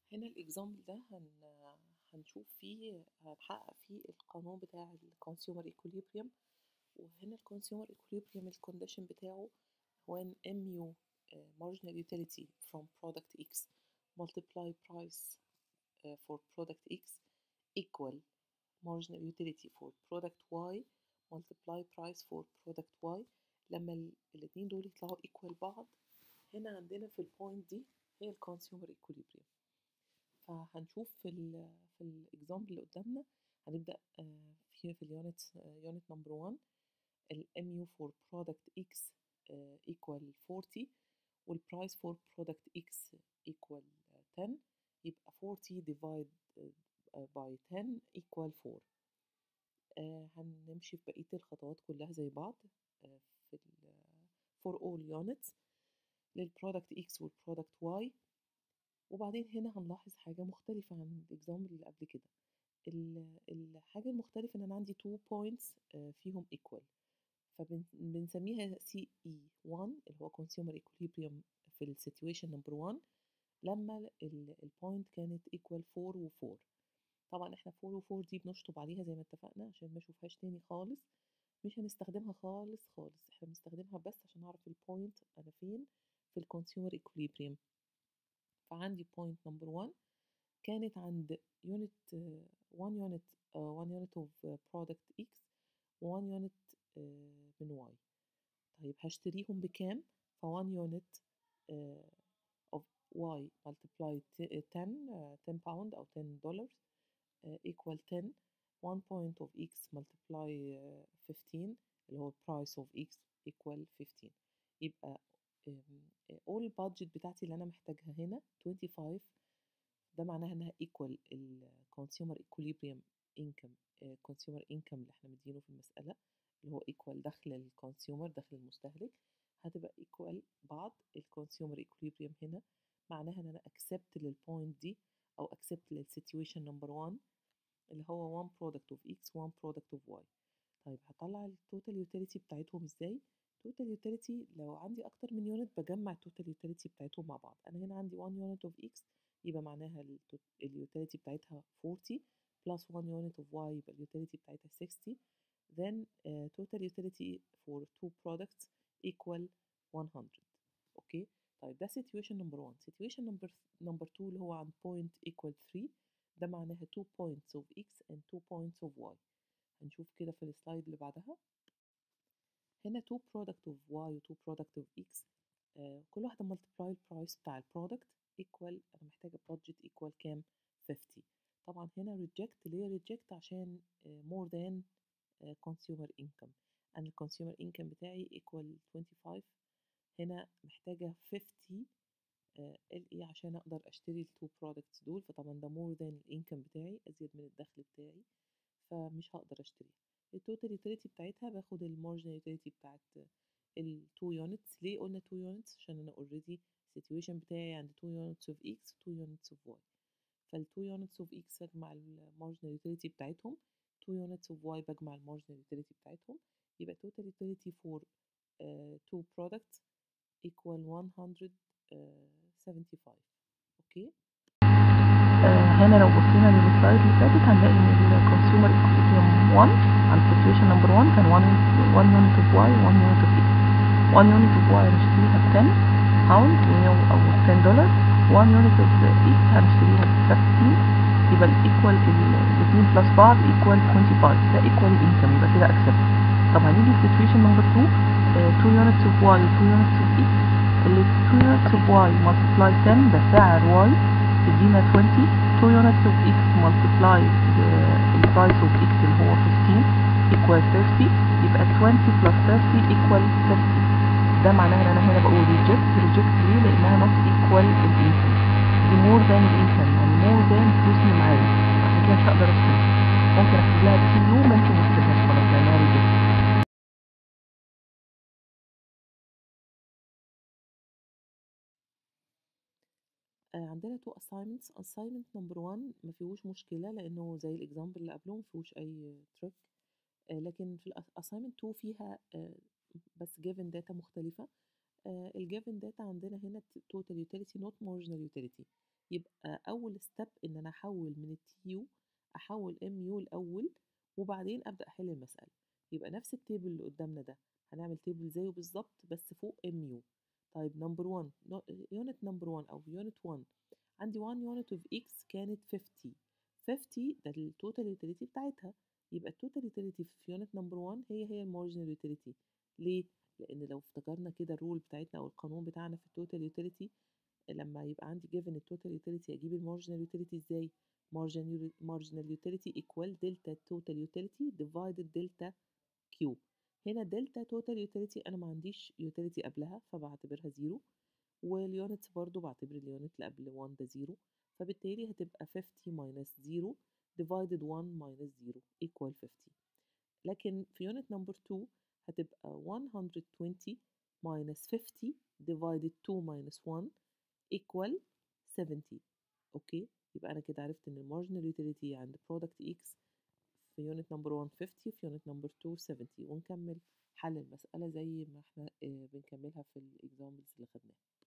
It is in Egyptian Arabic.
هنا الإكزامبل ده هن هنشوف فيه هنحقق فيه القانون بتاع ال consumer equilibrium وهنا ال consumer equilibrium الكونديشن بتاعه هو ان mu uh, marginal utility from product X multiply price uh, for product X equal marginal utility for product Y multiply price for product Y لما ال- الاتنين دول يطلعوا equal بعض هنا عندنا في البوينت دي هي ال consumer equilibrium فهنشوف في ال في الاكزامبل اللي قدامنا هنبدأ آه، في في اليونت يونت نمبر 1 ال MU for product X آه، equal 40 والبرايس for product X equal 10 يبقى 40 divide آه، by 10 equal 4 آه، هنمشي في بقية الخطوات كلها زي بعض آه، في ال for all units للبرودكت X والبرودكت Y وبعدين هنا هنلاحظ حاجة مختلفة عن الإكزامبل اللي قبل كده ال- الحاجة المختلفة إن أنا عندي two points آه، فيهم equal فبنسميها CE1 اللي هو consumer equilibrium في ال situation number 1 لما البوينت كانت equal 4 و 4 طبعا احنا 4 و 4 دي بنشطب عليها زي ما اتفقنا عشان ما اشوفهاش تاني خالص مش هنستخدمها خالص خالص احنا بنستخدمها بس عشان اعرف البوينت انا فين في الكونسيومر equilibrium فعندي point number 1 كانت عند unit uh, one unit uh, one unit of uh, product X و one unit uh, من Y طيب هشتريهم بكام ف one unit uh, of Y multiply t- 10 uh, 10 pound أو 10 dollars uh, equal 10 one point of X multiply uh, 15 اللي هو price of X equal 15 يبقى um, all budget بتاعتي اللي أنا محتاجها هنا 25 ده معناها انها equal ال consumer equilibrium income آه، consumer income اللي احنا مدينه في المسألة اللي هو equal دخل ال consumer دخل المستهلك هتبقى equal بعض ال consumer equilibrium هنا معناها ان انا accept للبوينت دي او accept لل situation number 1 اللي هو one product of x one product of y طيب هطلع التوتال يوتيليتي بتاعتهم ازاي توتال يوتيليتي لو عندي اكتر من يونت بجمع التوتال يوتيليتي بتاعتهم مع بعض انا هنا عندي 1 يونت of x يبقى معناها اليوتيليتي بتاعتها 40 plus 1 unit of y يبقى اليوتيليتي بتاعتها 60 then uh, total utility for two products equal 100 اوكي طيب ده situation number 1 situation number number 2 اللي هو عند point equal 3 ده معناها 2 points of x and 2 points of y هنشوف كده في السلايد اللي بعدها هنا 2 product of y و 2 product of x آه كل واحدة multiply البرايس بتاع البرودكت equal أنا محتاجة budget equal كام 50 طبعا هنا reject ليه reject عشان آه more than آه consumer income أنا ال consumer income بتاعي equal 25 هنا محتاجة 50 آه LE عشان أقدر أشتري ال two products دول فطبعا ده more than الانكم بتاعي أزيد من الدخل بتاعي فمش هقدر أشتريها التوتال يوتيليتي بتاعتها باخد المارجنال يوتيليتي بتاعت ال 2 units ليه قلنا 2 units عشان أنا already situation بتاعي عند 2 units of x و 2 units of y فال 2 units of x أجمع المارجنال يوتيليتي بتاعتهم 2 units of y بجمع المارجنال يوتيليتي بتاعتهم يبقى total utility for uh, two products equal 175 اوكي آه، هنا لو بصينا للسلايد اللي فاتت هنلاقي ان الكونسيومر equilibrium 1 عند situation number 1 كان 1 1 unit of y 1 unit of x 1 unit of y هنشتريها ب 10 pound او 10 دولار 1 unit of x هنشتريها ب 15 يبقى الايكوال الاثنين بلس بعض equal 25 ده equal income يبقى كده accept طب هنيجي situation number 2 آه، 2 units of y و 2 units of x اللي 2 units of y multiply 10 ده سعر y تدينا 20 2 units of x multiply the price of x اللي هو 15 equal 30 يبقى 20 plus 30 equal 30 ده معناها ان انا هنا بقول reject reject ليه لانها not equal الانكم دي more than الانكم يعني more than الفلوس اللي معايا عشان كده مش هقدر اشتري ممكن اكتب لها تي يو ممكن ما اكتبهاش خلاص لانها reject آه عندنا two assignments assignment number one ما فيهوش مشكلة لأنه زي الإكزامبل اللي قبله ما فيهوش أي تريك آه لكن في ال assignment 2 فيها آه بس given data مختلفة آه ال given data عندنا هنا total utility not marginal utility يبقى أول ستيب إن أنا أحول من التيو أحول ام يو الأول وبعدين أبدأ أحل المسألة يبقى نفس التيبل اللي قدامنا ده هنعمل تيبل زيه بالظبط بس فوق ام يو طيب نمبر 1 يونت نمبر 1 أو يونت 1 عندي 1 يونت اوف اكس كانت 50 50 ده التوتال يوتيليتي بتاعتها يبقى التوتال يوتيليتي في يونت نمبر 1 هي هي المارجنال يوتيليتي ليه؟ لأن لو افتكرنا كده الرول بتاعتنا أو القانون بتاعنا في التوتال يوتيليتي لما يبقى عندي given التوتال يوتيليتي أجيب المارجنال يوتيليتي إزاي؟ marginal utility equal delta total utility divided delta Q هنا دلتا توتال يوتيليتي أنا ما عنديش يوتيليتي قبلها فبعتبرها زيرو واليونتس برضو بعتبر اليونت اللي قبل 1 ده زيرو فبالتالي هتبقى 50 minus 0 divided 1 minus 0 equal 50 لكن في يونت نمبر 2 هتبقى 120 minus 50 divided 2 minus 1 equal 70 اوكي يبقى انا كده عرفت ان المارجنال يوتيليتي عند برودكت اكس في يونت نمبر 1 50 في يونت نمبر 2 70 ونكمل حل المسألة زي ما احنا بنكملها في الاكزامبلز اللي خدناها